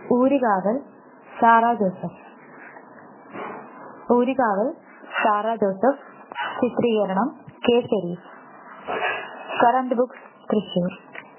ഊരികാവൽ സാറ ജോസഫ് ഊരികാവൽ സാറ ജോസഫ് ചിത്രീകരണം K Sherif current books Thrissur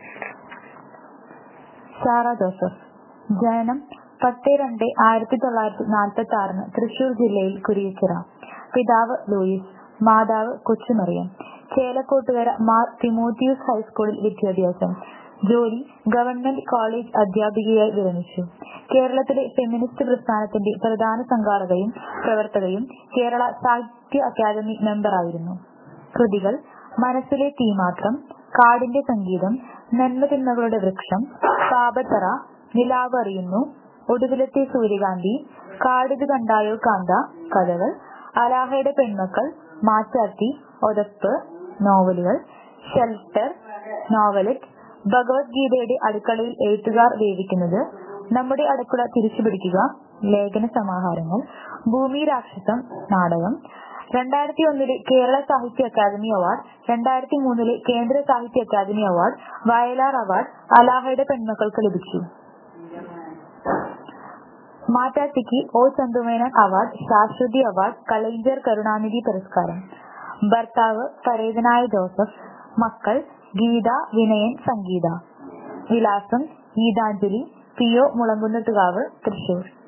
Sara Joseph ജനനം പത്ത് രണ്ട് ആയിരത്തി തൊള്ളായിരത്തി നാൽപ്പത്തി ആറിന് തൃശൂർ ജില്ലയിൽ കുരിയച്ചിറ പിതാവ് ലൂയിസ് മാതാവ് കൊച്ചുമറിയം ചേലക്കോട്ടുകര മാർ തിമോത്തിയൂസ് ഹൈസ്കൂളിൽ വിദ്യാഭ്യാസം ജോലി ഗവൺമെന്റ് കോളേജ് അധ്യാപികയായി വിരമിച്ചു കേരളത്തിലെ ഫെമിനിസ്റ്റ് പ്രസ്ഥാനത്തിന്റെ പ്രധാന സംഘാടകയും പ്രവർത്തകയും കേരള സാഹിത്യ അക്കാദമി മെമ്പറായിരുന്നു കൃതികൾ മനസ്സിലെ തീ മാത്രം കാടിന്റെ സംഗീതം നന്മതിന്മകളുടെ വൃക്ഷം പാപത്തറ നിലാവ് അറിയുന്നു ഒടുവിലത്തെ സൂര്യകാന്തി കാടിത് കണ്ടായോ കാന്ത കഥകൾ അലാഹയുടെ പെൺമക്കൾ മാറ്റാത്തി ഒതപ്പ് നോവലുകൾ ഷെൽട്ടർ നോവലറ്റ് ഭഗവത്ഗീതയുടെ അടുക്കളയിൽ എഴുത്തുകാർ വേവിക്കുന്നത് നമ്മുടെ അടുക്കള തിരിച്ചുപിടിക്കുക ലേഖന സമാഹാരങ്ങൾ ഭൂമി രാക്ഷസം നാടകം രണ്ടായിരത്തി ഒന്നിലെ കേരള സാഹിത്യ അക്കാദമി അവാർഡ് രണ്ടായിരത്തി മൂന്നിലെ കേന്ദ്ര സാഹിത്യ അക്കാദമി അവാർഡ് വയലാർ അവാർഡ് അലാഹയുടെ പെൺമക്കൾക്ക് ലഭിച്ചു മാറ്റാത്തിക്ക് O Chandumenon award Shashwathi award Kalaignar Karunanidhi പുരസ്കാരം ഭർത്താവ് പരേതനായ ജോസഫ് മക്കൾ ഗീത വിനയൻ സംഗീത വിലാസം ഗീതാഞ്ജലി പി ഒ മുളങ്കുന്നത്തുകാവ് തൃശൂർ